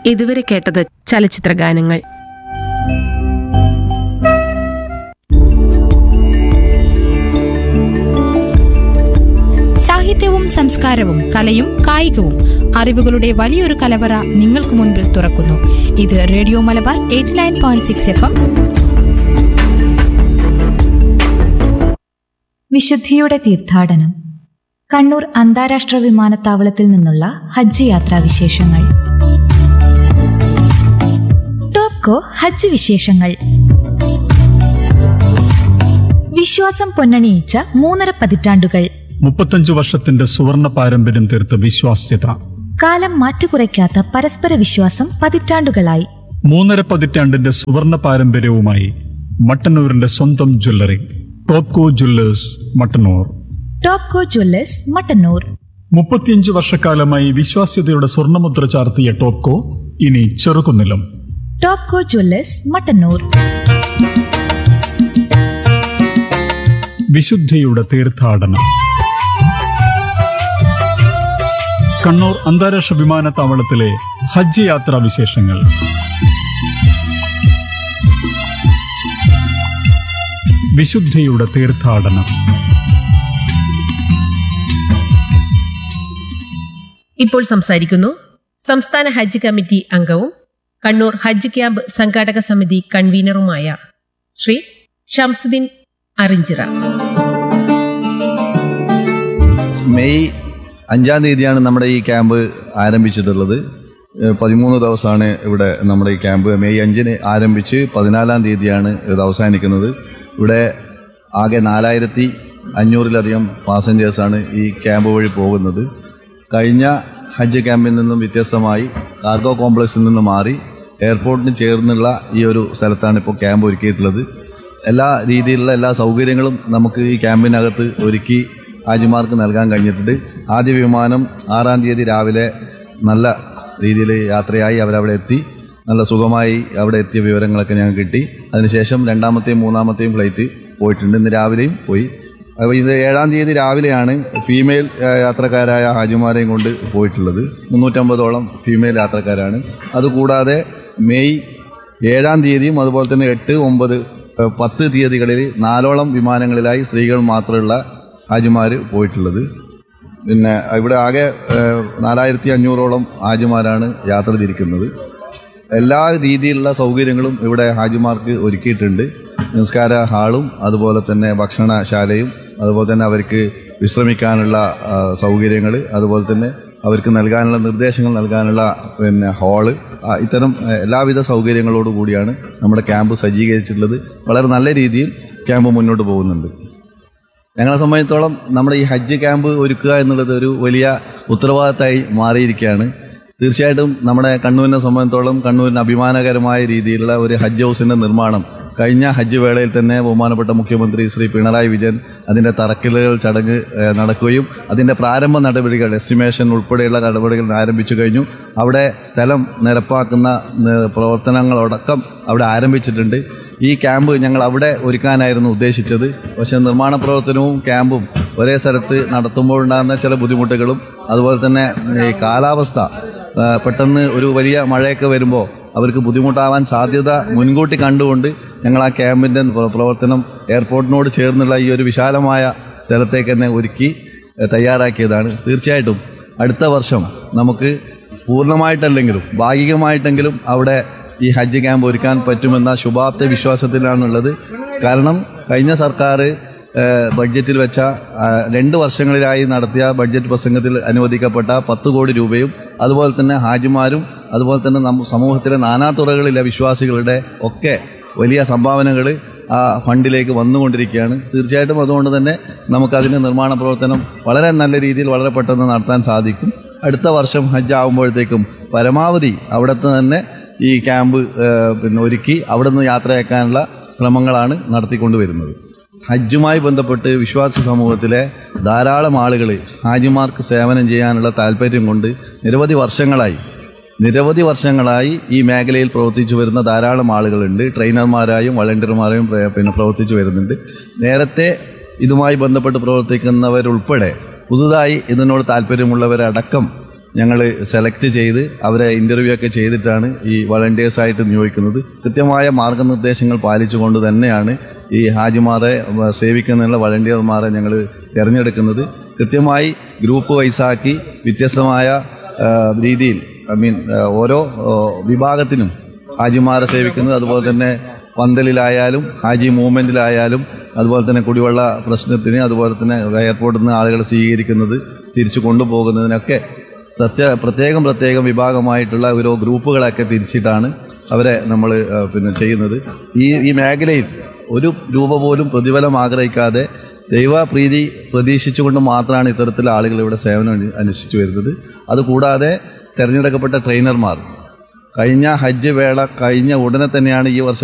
ഇതുവരെ കേട്ടത് ചലച്ചിത്ര ഗാനങ്ങൾ സാഹിത്യവും സംസ്കാരവും കലയും കായികവും അറിവുകളുടെ വലിയൊരു കലവറ നിങ്ങൾക്ക് മുൻപിൽ തുറക്കുന്നു ഇത് radio Malabar eighty nine point six F M വിശുദ്ധിയുടെ തീർത്ഥാടനം കണ്ണൂർ അന്താരാഷ്ട്ര വിമാനത്താവളത്തിൽ നിന്നുള്ള ഹജ്ജ് യാത്രാ വിശേഷങ്ങൾ ടോപ്കോ ഹജ്ജ് വിശേഷങ്ങൾ വിശ്വാസം പൊന്നണിയിച്ച മൂന്നര പതിറ്റാണ്ടുകൾ മുപ്പത്തഞ്ചു വർഷത്തിന്റെ സുവർണ പാരമ്പര്യം തീർത്ത വിശ്വാസ്യത കാലം മാറ്റുകുറയ്ക്കാത്ത പരസ്പര വിശ്വാസം പതിറ്റാണ്ടുകളായി മൂന്നര പതിറ്റാണ്ടിന്റെ സുവർണ പാരമ്പര്യവുമായി മട്ടന്നൂരിന്റെ സ്വന്തം jewellery Topco jewellers Mattannur Topco jewellers Mattannur മുപ്പത്തിയഞ്ചു വർഷക്കാലമായി വിശ്വാസ്യതയുടെ സ്വർണ്ണമുദ്ര ചാർത്തിയ ടോപ്കോ ഇനി ചെറുകുന്നിലും ടോപ്കോ ജ്വല്ലേഴ്സ് മട്ടന്നൂർ വിശുദ്ധിയുടെ തീർത്ഥാടനം കണ്ണൂർ അന്താരാഷ്ട്ര വിമാനത്താവളത്തിലെ ഹജ്ജ് യാത്രാ വിശേഷങ്ങൾ വിശുദ്ധിയുടെ തീർത്ഥാടനം ഇപ്പോൾ സംസാരിക്കുന്നു സംസ്ഥാന ഹജ്ജ് കമ്മിറ്റി അംഗവും കണ്ണൂർ ഹജ്ജ് ക്യാമ്പ് സംഘാടക സമിതി കൺവീനറുമായ ശ്രീ ഷംസുദ്ദീൻ അറിഞ്ചിറ മെയ് അഞ്ചാം തീയതിയാണ് നമ്മുടെ ഈ ക്യാമ്പ് ആരംഭിച്ചിട്ടുള്ളത് ഏഹ് പതിമൂന്ന് ദിവസമാണ് ഇവിടെ നമ്മുടെ ഈ ക്യാമ്പ് മെയ് അഞ്ചിന് ആരംഭിച്ച് പതിനാലാം തീയതിയാണ് ഇത് അവസാനിക്കുന്നത് ഇവിടെ ആകെ നാലായിരത്തി അഞ്ഞൂറിലധികം പാസഞ്ചേഴ്സാണ് ഈ ക്യാമ്പ് വഴി പോകുന്നത് കഴിഞ്ഞ ഹജ്ജ് ക്യാമ്പിൽ നിന്നും വ്യത്യസ്തമായി കാർഗോ കോംപ്ലക്സിൽ നിന്ന് മാറി എയർപോർട്ടിന് ചേർന്നുള്ള ഈ ഒരു സ്ഥലത്താണ് ഇപ്പോൾ ക്യാമ്പ് ഒരുക്കിയിട്ടുള്ളത് എല്ലാ രീതിയിലുള്ള എല്ലാ സൗകര്യങ്ങളും നമുക്ക് ഈ ക്യാമ്പിനകത്ത് ഒരുക്കി ഹാജിമാർക്ക് നൽകാൻ കഴിഞ്ഞിട്ടുണ്ട് ആദ്യ വിമാനം ആറാം തീയതി രാവിലെ നല്ല രീതിയിൽ യാത്രയായി അവരവിടെ എത്തി നല്ല സുഖമായി അവിടെ എത്തിയ വിവരങ്ങളൊക്കെ ഞങ്ങൾക്ക് കിട്ടി അതിനുശേഷം രണ്ടാമത്തെയും മൂന്നാമത്തെയും ഫ്ലൈറ്റ് പോയിട്ടുണ്ട് ഇന്ന് രാവിലെയും പോയി അപ്പോൾ ഇത് ഏഴാം തീയതി രാവിലെയാണ് ഫീമെയിൽ ഏഹ്, യാത്രക്കാരായ ഹാജിമാരെയും കൊണ്ട് പോയിട്ടുള്ളത് മുന്നൂറ്റമ്പതോളം ഫീമെയിൽ യാത്രക്കാരാണ് അതുകൂടാതെ മെയ് ഏഴാം തീയതിയും അതുപോലെ തന്നെ എട്ട് ഒമ്പത് ഏഹ്, പത്ത് തീയതികളിൽ നാലോളം വിമാനങ്ങളിലായി സ്ത്രീകൾ മാത്രമുള്ള ഹാജിമാർ പോയിട്ടുള്ളത് പിന്നെ ഇവിടെ ആകെ ഏഹ്, നാലായിരത്തി അഞ്ഞൂറോളം ഹാജിമാരാണ് യാത്ര തിരിക്കുന്നത് എല്ലാ രീതിയിലുള്ള സൗകര്യങ്ങളും ഇവിടെ ഹാജിമാർക്ക് ഒരുക്കിയിട്ടുണ്ട് നിസ്കാര ഹാളും അതുപോലെ തന്നെ ഭക്ഷണശാലയും അതുപോലെ തന്നെ അവർക്ക് വിശ്രമിക്കാനുള്ള സൗകര്യങ്ങൾ അതുപോലെ തന്നെ അവർക്ക് നൽകാനുള്ള നിർദ്ദേശങ്ങൾ നൽകാനുള്ള പിന്നെ ഹാള് ആ, ഇത്തരം ഏഹ്, എല്ലാവിധ സൗകര്യങ്ങളോടു കൂടിയാണ് നമ്മുടെ ക്യാമ്പ് സജ്ജീകരിച്ചിട്ടുള്ളത് വളരെ നല്ല രീതിയിൽ ക്യാമ്പ് മുന്നോട്ട് പോകുന്നുണ്ട് ഞങ്ങളെ സംബന്ധിച്ചോളം നമ്മുടെ ഈ ഹജ്ജ് ക്യാമ്പ് ഒരുക്കുക എന്നുള്ളത് ഒരു വലിയ ഉത്തരവാദിത്തമായി മാറിയിരിക്കുകയാണ് തീർച്ചയായിട്ടും നമ്മുടെ കണ്ണൂരിനെ സംബന്ധിച്ചോളം കണ്ണൂരിന് അഭിമാനകരമായ രീതിയിലുള്ള ഒരു ഹജ്ജ് ഹൗസിന്റെ നിർമ്മാണം കഴിഞ്ഞ ഹജ്ജ് വേളയിൽ തന്നെ ബഹുമാനപ്പെട്ട മുഖ്യമന്ത്രി ശ്രീ പിണറായി വിജയൻ അതിന്റെ തറക്കല്ലുകൾ ചടങ്ങ് ഏഹ്, നടക്കുകയും അതിന്റെ പ്രാരംഭ നടപടികൾ എസ്റ്റിമേഷൻ ഉൾപ്പെടെയുള്ള നടപടികൾ ആരംഭിച്ചു കഴിഞ്ഞു അവിടെ സ്ഥലം നിരപ്പാക്കുന്ന ഏഹ്, പ്രവർത്തനങ്ങളടക്കം അവിടെ ആരംഭിച്ചിട്ടുണ്ട് ഈ ക്യാമ്പ് ഞങ്ങൾ അവിടെ ഒരുക്കാനായിരുന്നു ഉദ്ദേശിച്ചത് പക്ഷേ നിർമ്മാണ പ്രവർത്തനവും ക്യാമ്പും ഒരേ സ്ഥലത്ത് നടത്തുമ്പോഴുണ്ടാകുന്ന ചില ബുദ്ധിമുട്ടുകളും അതുപോലെ തന്നെ ഈ കാലാവസ്ഥ ആ, പെട്ടെന്ന് ഒരു വലിയ മഴയൊക്കെ വരുമ്പോൾ അവർക്ക് ബുദ്ധിമുട്ടാവാൻ സാധ്യത മുൻകൂട്ടി കണ്ടുകൊണ്ട് ഞങ്ങൾ ആ ക്യാമ്പിൻ്റെ പ്ര- പ്രവർത്തനം എയർപോർട്ടിനോട് ചേർന്നുള്ള ഈ ഒരു വിശാലമായ സ്ഥലത്തേക്ക് തന്നെ ഒരുക്കി ഏ, തയ്യാറാക്കിയതാണ് തീർച്ചയായിട്ടും അടുത്ത വർഷം നമുക്ക് പൂർണ്ണമായിട്ടല്ലെങ്കിലും ഭാഗികമായിട്ടെങ്കിലും അവിടെ ഈ ഹജ്ജ് ക്യാമ്പ് ഒരുക്കാൻ പറ്റുമെന്ന ശുഭാപ്ത വിശ്വാസത്തിലാണുള്ളത് കാരണം കഴിഞ്ഞ സർക്കാർ ഏഹ്, ബഡ്ജറ്റിൽ വെച്ച ആ, രണ്ട് വർഷങ്ങളിലായി നടത്തിയ ബഡ്ജറ്റ് പ്രസംഗത്തിൽ അനുവദിക്കപ്പെട്ട പത്ത് കോടി രൂപയും അതുപോലെ തന്നെ ഹാജിമാരും അതുപോലെ തന്നെ നമ്മ സമൂഹത്തിലെ നാനാതുറകളിലെ വിശ്വാസികളുടെ ഒക്കെ വലിയ സംഭാവനകൾ ആ ഫണ്ടിലേക്ക് വന്നുകൊണ്ടിരിക്കുകയാണ് തീർച്ചയായിട്ടും അതുകൊണ്ട് തന്നെ നമുക്കതിൻ്റെ നിർമ്മാണ പ്രവർത്തനം വളരെ നല്ല രീതിയിൽ വളരെ പെട്ടെന്ന് നടത്താൻ സാധിക്കും അടുത്ത വർഷം ഹജ്ജ് ആകുമ്പോഴത്തേക്കും പരമാവധി അവിടുത്തെ തന്നെ ഈ ക്യാമ്പ് ഏഹ്, പിന്നെ ഒരുക്കി അവിടെ നിന്ന് യാത്രയാക്കാനുള്ള ശ്രമങ്ങളാണ് നടത്തിക്കൊണ്ടുവരുന്നത് ഹജ്ജുമായി ബന്ധപ്പെട്ട് വിശ്വാസി സമൂഹത്തിലെ ധാരാളം ആളുകൾ ഹാജിമാർക്ക് സേവനം ചെയ്യാനുള്ള താല്പര്യം കൊണ്ട് നിരവധി വർഷങ്ങളായി നിരവധി വർഷങ്ങളായി ഈ മേഖലയിൽ പ്രവർത്തിച്ചു വരുന്ന ധാരാളം ആളുകളുണ്ട് ട്രെയിനർമാരായും വളണ്ടിയർമാരായും പ്ര- പിന്നെ പ്രവർത്തിച്ചു വരുന്നുണ്ട് നേരത്തെ ഇതുമായി ബന്ധപ്പെട്ട് പ്രവർത്തിക്കുന്നവരുൾപ്പെടെ പുതുതായി ഇതിനോട് താല്പര്യമുള്ളവരടക്കം ഞങ്ങൾ സെലക്ട് ചെയ്ത് അവരെ ഇൻ്റർവ്യൂ ഒക്കെ ചെയ്തിട്ടാണ് ഈ വളണ്ടിയേഴ്സായിട്ട് നിയോഗിക്കുന്നത് കൃത്യമായ മാർഗനിർദ്ദേശങ്ങൾ പാലിച്ചുകൊണ്ട് തന്നെയാണ് ഈ ഹാജിമാരെ വ- സേവിക്കുന്നതിനുള്ള വളണ്ടിയർമാരെ ഞങ്ങൾ തിരഞ്ഞെടുക്കുന്നത് കൃത്യമായി ഗ്രൂപ്പ് വൈസാക്കി വ്യത്യസ്തമായ ആ, രീതിയിൽ ഐ മീൻ ആ, ഓരോ ആ, വിഭാഗത്തിനും ഹാജിമാരെ സേവിക്കുന്നത് അതുപോലെ തന്നെ പന്തലിലായാലും ഹാജി മൂവ്മെന്റിലായാലും അതുപോലെ തന്നെ കുടിവെള്ള പ്രശ്നത്തിന് അതുപോലെ തന്നെ എയർപോർട്ടിൽ നിന്ന് ആളുകളെ സ്വീകരിക്കുന്നത് തിരിച്ചു കൊണ്ടുപോകുന്നതിനൊക്കെ സത്യ പ്രത്യേകം പ്രത്യേകം വിഭാഗമായിട്ടുള്ള ഓരോ ഗ്രൂപ്പുകളൊക്കെ തിരിച്ചിട്ടാണ് അവരെ നമ്മൾ പിന്നെ ചെയ്യുന്നത് ഈ ഈ മേഖലയിൽ ഒരു രൂപ പോലും പ്രതിഫലം ആഗ്രഹിക്കാതെ ദൈവപ്രീതി പ്രതീക്ഷിച്ചുകൊണ്ട് മാത്രമാണ് ഇത്തരത്തിലുള്ള ആളുകൾ ഇവിടെ സേവനം അനു- അനുഷ്ഠിച്ചു വരുന്നത് അതുകൂടാതെ തിരഞ്ഞെടുക്കപ്പെട്ട ട്രെയിനർമാർ കഴിഞ്ഞ ഹജ്ജ് വേള കഴിഞ്ഞ ഉടനെ തന്നെയാണ് ഈ വർഷം